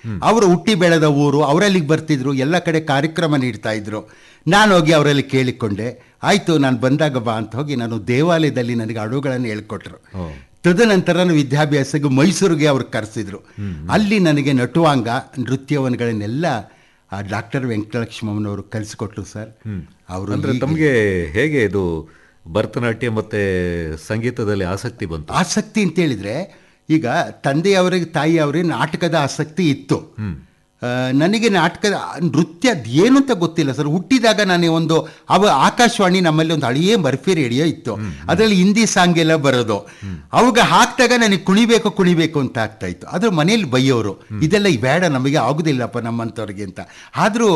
ಅವರು ಹುಟ್ಟಿ ಬೆಳೆದ ಊರು ಅವರಲ್ಲಿಗೆ ಬರ್ತಿದ್ರು ಎಲ್ಲ ಕಡೆ ಕಾರ್ಯಕ್ರಮ ನೀಡ್ತಾ ಇದ್ರು ನಾನು ಹೋಗಿ ಅವರಲ್ಲಿ ಕೇಳಿಕೊಂಡೆ ಆಯಿತು ನಾನು ಬಂದಾಗ ಬಾ ಅಂತ ಹೋಗಿ ನಾನು ದೇವಾಲಯದಲ್ಲಿ ನನಗೆ ಹಾಡುಗಳನ್ನು ಹೇಳ್ಕೊಟ್ರು ತದನಂತರ ನಾನು ವಿದ್ಯಾಭ್ಯಾಸಕ್ಕೆ ಮೈಸೂರಿಗೆ ಅವ್ರು ಕರೆಸಿದ್ರು ಅಲ್ಲಿ ನನಗೆ ನಟುವಾಂಗ ನೃತ್ಯವನ್ಗಳನ್ನೆಲ್ಲ ಆ ಡಾಕ್ಟರ್ ವೆಂಕಟಲಕ್ಷ್ಮಮ್ಮನವರು ಕಲಿಸಿಕೊಟ್ರು ಸರ್ ಅವರು ಅಂದ್ರೆ ತಮಗೆ ಹೇಗೆ ಇದು ಭರತನಾಟ್ಯ ಮತ್ತೆ ಸಂಗೀತದಲ್ಲಿ ಆಸಕ್ತಿ ಬಂತು ಆಸಕ್ತಿ ಅಂತ ಹೇಳಿದ್ರೆ ಈಗ ತಂದೆಯವರಿಗೆ ತಾಯಿಯವರಿಗೆ ನಾಟಕದ ಆಸಕ್ತಿ ಇತ್ತು ಆ, ನನಗೆ ನಾಟಕದ ನೃತ್ಯ ಅದೇನು ಅಂತ ಗೊತ್ತಿಲ್ಲ ಸರ್ ಹುಟ್ಟಿದಾಗ ನಾನು ಒಂದು ಅವ ಆಕಾಶವಾಣಿ ನಮ್ಮಲ್ಲಿ ಒಂದು ಹಳೆಯ ಬರ್ಫಿ ರೇಡಿಯೋ ಇತ್ತು ಅದರಲ್ಲಿ ಹಿಂದಿ ಸಾಂಗ್ ಎಲ್ಲ ಬರೋದು ಅವಾಗ ಹಾಕ್ದಾಗ ನನಗೆ ಕುಣಿಬೇಕು ಕುಣಿಬೇಕು ಅಂತ ಆಗ್ತಾ ಇತ್ತು ಅದ್ರ ಮನೇಲಿ ಬೈಯೋರು ಇದೆಲ್ಲ ಬೇಡ ನಮಗೆ ಆಗುದಿಲ್ಲಪ್ಪ ನಮ್ಮಂಥವ್ರಿಗೆ ಅಂತ ಆದರೂ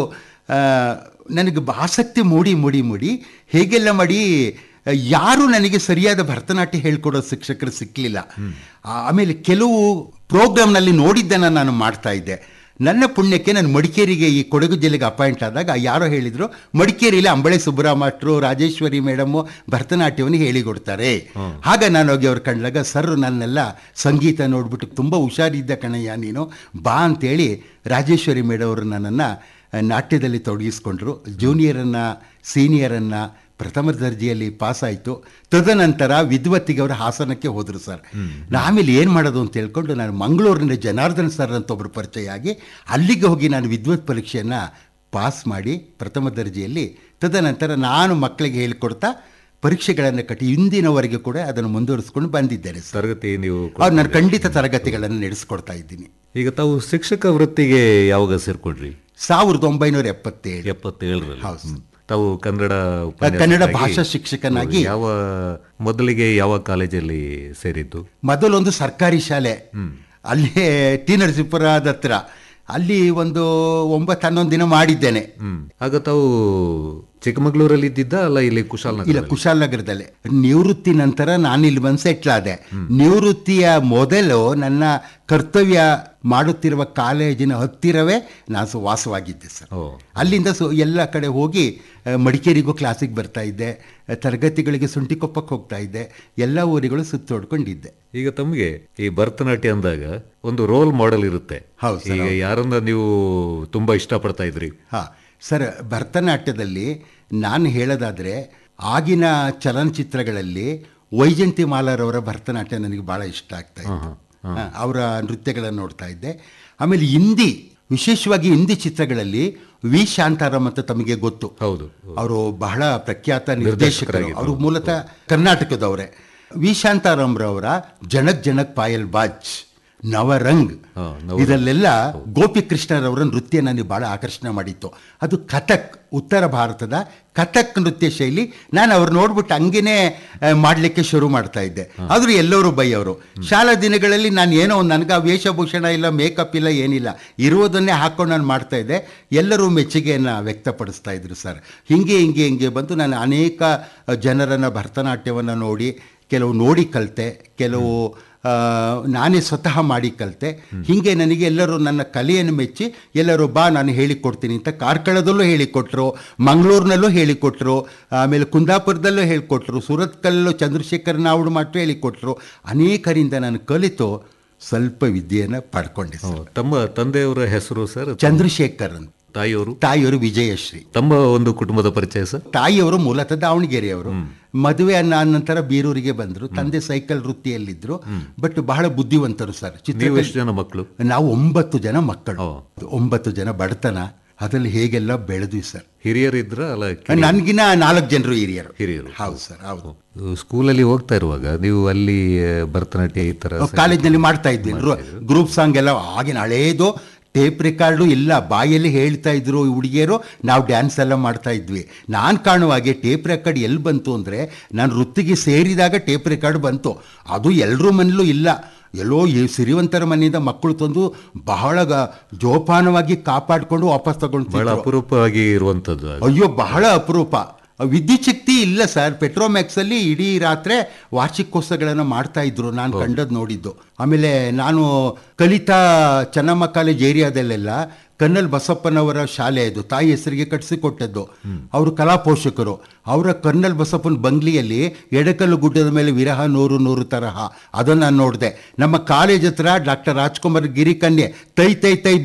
ನನಗೆ ಬ- ಆಸಕ್ತಿ ಮೂಡಿ ಮೂಡಿ ಮೂಡಿ ಹೇಗೆಲ್ಲ ಮಾಡಿ ಆ, ಯಾರು ನನಗೆ ಸರಿಯಾದ ಭರತನಾಟ್ಯ ಹೇಳ್ಕೊಡೋ ಶಿಕ್ಷಕರು ಸಿಕ್ಕಲಿಲ್ಲ ಆಮೇಲೆ ಕೆಲವು ಪ್ರೋಗ್ರಾಮ್ನಲ್ಲಿ ನೋಡಿದ್ದನ್ನು ನಾನು ಮಾಡ್ತಾ ಇದ್ದೆ ನನ್ನ ಪುಣ್ಯಕ್ಕೆ ನಾನು ಮಡಿಕೇರಿಗೆ ಈ ಕೊಡಗು ಜಿಲ್ಲೆಗೆ ಅಪಾಯಿಂಟ್ ಆದಾಗ ಯಾರೋ ಹೇಳಿದ್ರು ಮಡಿಕೇರಿಯಲ್ಲಿ ಅಂಬಳೆ ಸುಬ್ಬರಾಮಟ್ರು ರಾಜೇಶ್ವರಿ ಮೇಡಮ್ಮು ಭರತನಾಟ್ಯವನ್ನು ಹೇಳಿಕೊಡ್ತಾರೆ ಆಗ ನಾನು ಹೋಗಿ ಅವ್ರು ಕಂಡಾಗ ಸರ್ ನನ್ನೆಲ್ಲ ಸಂಗೀತ ನೋಡ್ಬಿಟ್ಟು ತುಂಬ ಹುಷಾರಿದ್ದ ಕಣಯ್ಯ ನೀನು ಬಾ ಅಂತೇಳಿ ರಾಜೇಶ್ವರಿ ಮೇಡಮ್ ಅವರು ನನ್ನನ್ನು ನಾಟ್ಯದಲ್ಲಿ ತೊಡಗಿಸ್ಕೊಂಡ್ರು ಜೂನಿಯರನ್ನು ಸೀನಿಯರನ್ನು ಪ್ರಥಮ ದರ್ಜೆಯಲ್ಲಿ ಪಾಸ್ ಆಯಿತು ತದನಂತರ ವಿದ್ವತ್ತಿಗೆ ಅವರ ಹಾಸನಕ್ಕೆ ಹೋದರು ಸರ್ ನಾ ಆಮೇಲೆ ಏನು ಮಾಡೋದು ಅಂತ ಹೇಳ್ಕೊಂಡು ನಾನು ಮಂಗಳೂರಿನ ಜನಾರ್ದನ್ ಸರ್ ಅಂತ ಒಬ್ಬರು ಪರಿಚಯ ಆಗಿ ಅಲ್ಲಿಗೆ ಹೋಗಿ ನಾನು ವಿದ್ವತ್ ಪರೀಕ್ಷೆಯನ್ನು ಪಾಸ್ ಮಾಡಿ ಪ್ರಥಮ ದರ್ಜೆಯಲ್ಲಿ ತದನಂತರ ನಾನು ಮಕ್ಕಳಿಗೆ ಹೇಳಿಕೊಡ್ತಾ ಪರೀಕ್ಷೆಗಳನ್ನು ಕಟ್ಟಿ ಇಂದಿನವರೆಗೆ ಕೂಡ ಅದನ್ನು ಮುಂದುವರಿಸ್ಕೊಂಡು ಬಂದಿದ್ದೇನೆ ಸರ್ ತರಗತಿ ನೀವು ಅವ್ರು ನಾನು ಖಂಡಿತ ತರಗತಿಗಳನ್ನು ನಡೆಸ್ಕೊಡ್ತಾ ಇದ್ದೀನಿ ಈಗ ತಾವು ಶಿಕ್ಷಕ ವೃತ್ತಿಗೆ ಯಾವಾಗ ಸೇರ್ಕೊಂಡ್ರಿ ಸಾವಿರದ ಒಂಬೈನೂರ ಎಪ್ಪತ್ತೇಳು ಎಪ್ಪತ್ತೇಳರಲ್ಲಿ ಹೌದು. ಹ್ಮ್. ತಾವು ಕನ್ನಡ ಕನ್ನಡ ಉಪನ್ಯಾಸಕರಾಗಿ ಭಾಷಾ ಶಿಕ್ಷಕನಾಗಿ ಯಾವ ಮೊದಲಿಗೆ ಯಾವ ಕಾಲೇಜಲ್ಲಿ ಸೇರಿದ್ದು ಮೊದಲೊಂದು ಸರ್ಕಾರಿ ಶಾಲೆ ಅಲ್ಲೇ ಟಿ ನರಸೀಪುರದ ಹತ್ರ ಅಲ್ಲಿ ಒಂದು ಒಂಬತ್ತು ಹನ್ನೊಂದು ದಿನ ಮಾಡಿದ್ದೇನೆ ಹ್ಮ್ ಆಗ ತಾವು ಚಿಕ್ಕಮಗಳೂರಲ್ಲಿ ಇದ್ದಿದ್ದ ಅಲ್ಲ ಇಲ್ಲಿ ಕುಶಾಲನಗರ ಇಲ್ಲ ಕುಶಾಲನಗರದಲ್ಲೇ ನಿವೃತ್ತಿ ನಂತರ ನಾನು ಇಲ್ಲಿ ಬಂದು ಸೆಟ್ಲ್ ಆದೆ ನಿವೃತ್ತಿಯ ಮೊದಲು ನನ್ನ ಕರ್ತವ್ಯ ಮಾಡುತ್ತಿರುವ ಕಾಲೇಜಿನ ಹತ್ತಿರವೇ ನಾನು ಸು- ವಾಸವಾಗಿದ್ದೆ ಸರ್ ಓ ಅಲ್ಲಿಂದ ಸು ಎಲ್ಲ ಕಡೆ ಹೋಗಿ ಆ, ಮಡಿಕೇರಿಗೂ ಕ್ಲಾಸಿಗೆ ಬರ್ತಾ ಇದ್ದೆ ಆ, ತರಗತಿಗಳಿಗೆ ಸುಂಟಿಕೊಪ್ಪಕ್ಕೆ ಹೋಗ್ತಾ ಇದ್ದೆ ಎಲ್ಲ ಊರುಗಳು ಸುತ್ತೋಡ್ಕೊಂಡಿದ್ದೆ ಈಗ ತಮಗೆ ಈ ಭರತನಾಟ್ಯ ಅಂದಾಗ ಒಂದು ರೋಲ್ ಮಾಡೆಲ್ ಇರುತ್ತೆ ಹೌದು ಸರ್, ಈಗ ಯಾರನ್ನ ನೀವು ತುಂಬಾ ಇಷ್ಟಪಡ್ತಾ ಇದ್ರಿ ಹಾಂ ಸರ್ ಭರತನಾಟ್ಯದಲ್ಲಿ ನಾನು ಹೇಳೋದಾದರೆ ಆಗಿನ ಚಲನಚಿತ್ರಗಳಲ್ಲಿ ವೈಜಂತಿ ಮಾಲಾರವರ ಭರತನಾಟ್ಯ ನನಗೆ ಭಾಳ ಇಷ್ಟ ಆಗ್ತಾ ಇತ್ತು ಹಾ, ಅವರ ನೃತ್ಯಗಳನ್ನು ನೋಡ್ತಾ ಇದ್ದೆ ಆಮೇಲೆ ಹಿಂದಿ ವಿಶೇಷವಾಗಿ ಹಿಂದಿ ಚಿತ್ರಗಳಲ್ಲಿ ವಿ ಶಾಂತಾರಾಮ್ ಅಂತ ತಮಗೆ ಗೊತ್ತು ಹೌದು ಅವರು ಬಹಳ ಪ್ರಖ್ಯಾತ ನಿರ್ದೇಶಕರು ಅವರು ಮೂಲತಃ ಕರ್ನಾಟಕದವರೇ ವಿ ಶಾಂತಾರಾಮ್ರವರ ಜನಕ್ ಜನಕ್ ಪಾಯಲ್ ಬಾಜ್ ನವರಂಗ್ ಹಾ, ಇದರಲ್ಲೆಲ್ಲ ಗೋಪಿ ಕೃಷ್ಣರವರ ನೃತ್ಯ ನನಗೆ ಬಹಳ ಆಕರ್ಷಣೆ ಮಾಡಿತ್ತು ಅದು ಕಥಕ್ ಉತ್ತರ ಭಾರತದ ಕಥಕ್ ನೃತ್ಯ ಶೈಲಿ ನಾನು ಅವ್ರು ನೋಡ್ಬಿಟ್ಟು ಹಂಗೇನೆ ಆ, ಮಾಡ್ಲಿಕ್ಕೆ ಶುರು ಮಾಡ್ತಾ ಇದ್ದೆ ಆದರೂ ಎಲ್ಲರೂ ಬೈಯವರು ಶಾಲಾ ದಿನಗಳಲ್ಲಿ ನಾನು ಏನೋ ಒಂದು ನನಗೆ ಆ ವೇಷಭೂಷಣ ಇಲ್ಲ ಮೇಕಪ್ ಇಲ್ಲ ಏನಿಲ್ಲ ಇರುವುದನ್ನೇ ಹಾಕೊಂಡು ನಾನು ಮಾಡ್ತಾ ಇದ್ದೆ ಎಲ್ಲರೂ ಮೆಚ್ಚುಗೆಯನ್ನು ವ್ಯಕ್ತಪಡಿಸ್ತಾ ಇದ್ರು ಸರ್ ಹಿಂಗೆ ಹಿಂಗೆ ಹಿಂಗೆ ಬಂದು ನಾನು ಅನೇಕ ಜನರನ್ನು ಭರತನಾಟ್ಯವನ್ನು ನೋಡಿ ಕೆಲವು ನೋಡಿ ಕಲಿತೆ ಕೆಲವು ಆ, ನಾನೇ ಸ್ವತಃ ಮಾಡಿ ಕಲಿತೆ ಹೀಗೆ ನನಗೆ ಎಲ್ಲರೂ ನನ್ನ ಕಲೆಯನ್ನು ಮೆಚ್ಚಿ ಎಲ್ಲರೂ ಬಾ ನಾನು ಹೇಳಿಕೊಡ್ತೀನಿ ಅಂತ ಕಾರ್ಕಳದಲ್ಲೂ ಹೇಳಿಕೊಟ್ರು ಮಂಗಳೂರಿನಲ್ಲೂ ಹೇಳಿಕೊಟ್ರು ಆಮೇಲೆ ಕುಂದಾಪುರದಲ್ಲೂ ಹೇಳಿಕೊಟ್ರು ಸೂರತ್ಕಲ್ಲೂ ಚಂದ್ರಶೇಖರ್ ನಾವುಡು ಮಾತ್ರ ಹೇಳಿಕೊಟ್ರು ಅನೇಕರಿಂದ ನಾನು ಕಲಿತು ಸ್ವಲ್ಪ ವಿದ್ಯೆಯನ್ನು ಪಡ್ಕೊಂಡೆ ಓ, ಸರ್ ತಮ್ಮ ತಂದೆಯವರ ಹೆಸರು ಸರ್ ಚಂದ್ರಶೇಖರ್ ಅಂತ ತಾಯಿಯವರು ತಾಯಿಯವರು ವಿಜಯಶ್ರೀ ತಮ್ಮ ಒಂದು ಕುಟುಂಬದ ಪರಿಚಯ ಸರ್ ತಾಯಿಯವರು ಮೂಲತಃ ದಾವಣಗೆರೆಯವರು ಮದುವೆ ಅನ್ನ ನಂತರ ಬೀರೂರಿಗೆ ಬಂದರು ತಂದೆ ಸೈಕಲ್ ವೃತ್ತಿಯಲ್ಲಿದ್ದರು ಬಟ್ ಬಹಳ ಬುದ್ಧಿವಂತರು ಸರ್ ನೀವು ಚಿತ್ರ ಎಷ್ಟು ಜನ ಮಕ್ಕಳು ನಾವು ಒಂಬತ್ತು ಜನ ಮಕ್ಕಳು ಓ. ಒಂಬತ್ತು ಜನ ಬಡತನ ಅದ್ರಲ್ಲಿ ಹೇಗೆಲ್ಲ ಬೆಳೆದ್ವಿ ಸರ್ ಹಿರಿಯರಿದ್ರ ಅಲ್ಲ ಕಿರಿಯರು? ನನ್ಗಿನ ನಾಲ್ಕು ಜನರು ಹಿರಿಯರು ಹಿರಿಯರು. ಹೌದು ಸರ್ ಹೌದು ಸ್ಕೂಲಲ್ಲಿ ಹೋಗ್ತಾ ಇರುವಾಗ ನೀವು ಅಲ್ಲಿ ಆ, ಭರತನಾಟ್ಯ ಈ ತರ ಕಾಲೇಜ್ನಲ್ಲಿ ಮಾಡ್ತಾ ಇದ್ವಿ ಗ್ರೂಪ್ ಸಾಂಗ್ ಎಲ್ಲ ಆಗಿನ ಹಳೇದು ಟೇಪ್ ರೆಕಾರ್ಡು ಇಲ್ಲ ಬಾಯಲ್ಲಿ ಹೇಳ್ತಾ ಇದ್ರು ಈ ಹುಡುಗಿಯರು ನಾವು ಡ್ಯಾನ್ಸ್ ಎಲ್ಲ ಮಾಡ್ತಾ ಇದ್ವಿ ನಾನು ಕಾಣುವ ಹಾಗೆ ಟೇಪ್ ರೆಕಾರ್ಡ್ ಎಲ್ಲಿ ಬಂತು ಅಂದರೆ ನಾನು ವೃತ್ತಿಗೆ ಸೇರಿದಾಗ ಟೇಪ್ ರೆಕಾರ್ಡ್ ಬಂತು ಅದು ಎಲ್ಲರ ಮನೇಲೂ ಇಲ್ಲ ಎಲ್ಲೋ ಈ ಸಿರಿವಂತರ ಮನೆಯಿಂದ ಮಕ್ಕಳು ತಂದು ಬಹಳ ಗ- ಜೋಪಾನವಾಗಿ ಕಾಪಾಡಿಕೊಂಡು ವಾಪಸ್ ಬಹಳ ತಗೊಂಡು ಅಪರೂಪವಾಗಿ ಇರುವಂತದ್ದು ಅದು. ಅಯ್ಯೋ ಬಹಳ ಅಪರೂಪ ವಿದ್ಯುತ್ ಶಕ್ತಿ ಇಲ್ಲ ಸರ್ ಪೆಟ್ರೋಮ್ಯಾಕ್ಸ್ ಅಲ್ಲಿ ಇಡೀ ರಾತ್ರಿ ವಾರ್ಷಿಕೋತ್ಸವಗಳನ್ನು ಮಾಡ್ತಾ ಇದ್ರು ನಾನು ಕಂಡದ್ದು ನೋಡಿದ್ದು ಆಮೇಲೆ ನಾನು ಕಲಿತಾ ಚೆನ್ನಮ್ಮ ಕಾಲೇಜ್ ಏರಿಯಾದಲ್ಲೆಲ್ಲ ಕನ್ನಲ್ ಬಸಪ್ಪನವರ ಶಾಲೆ ಇದು ತಾಯಿ ಹೆಸರಿಗೆ ಕಟ್ಟಿಸಿಕೊಟ್ಟದ್ದು ಅವರು ಕಲಾ ಪೋಷಕರು ಅವರ ಕರ್ನಲ್ ಬಸಪ್ಪನ ಬಂಗ್ಲಿಯಲ್ಲಿ ಎಡಕಲ್ಲು ಗುಡ್ಡದ ಮೇಲೆ ವಿರಹ ನೂರು ನೂರು ತರಹ ಅದನ್ನು ನಾನು ನೋಡಿದೆ ನಮ್ಮ ಕಾಲೇಜ್ ಹತ್ರ ಡಾಕ್ಟರ್ ರಾಜ್ಕುಮಾರ್ ಗಿರಿಕನ್ಯೆ ತೈ ತೈ ತೈ